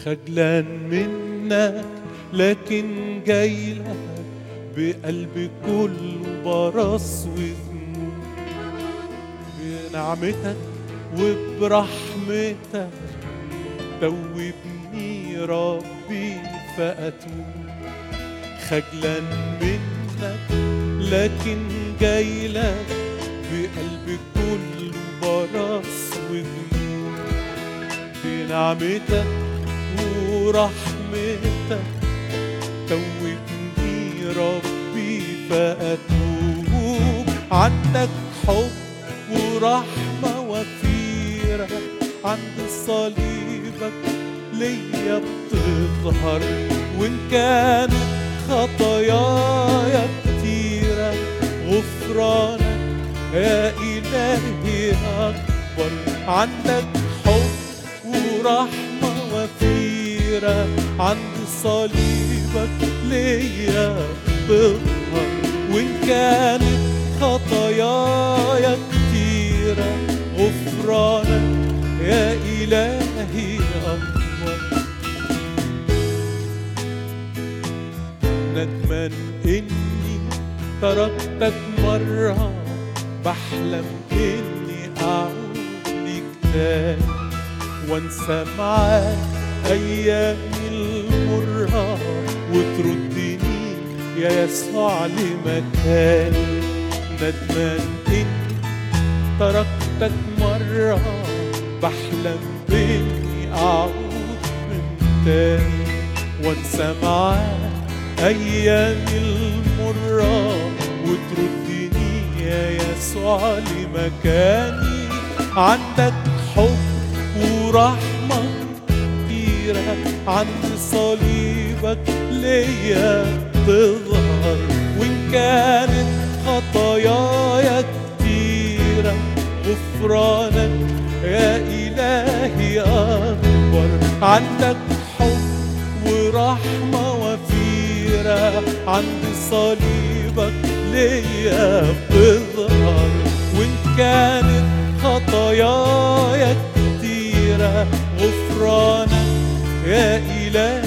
خجلان منك لكن جاي لك بقلب كله براس وذنوب بنعمتك وبرحمتك توبني ربي فأتوب خجلان منك لكن جاي لك بقلب كله براس وذنوب بنعمتك ورحمتك توبني ربي فأتوب عندك حب ورحمة وفيرة عند صليبك ليا بتظهر وإن كانت خطاياي كتيرة غفرانك يا إلهي أكبر عندك حب ورحمة وفيرة عند صليبك ليا بتظهر وإن كانت خطاياي كتيرة غفرانك يا إلهي أكبر ندمان إني تركتك مرة بحلم إني أعود ليك تاني وانسى معاك أيامي المرة وتردني يا يسوع لمكاني ندمان إني تركتك مرة بحلم بإني أعود من تاني وانسى معاك أيامي المرة وتردني يا يسوع لمكاني عندك حب ورحمة كتيرة عند صليبك ليا تظهر وإن كانت خطاياي كتيرة غفرانك يا إلهي أكبر عندك حب ورحمة وفيرة عند صليبك ليا بتظهر وإن كانت خطاياي كتيرة غفرانك يا إلهي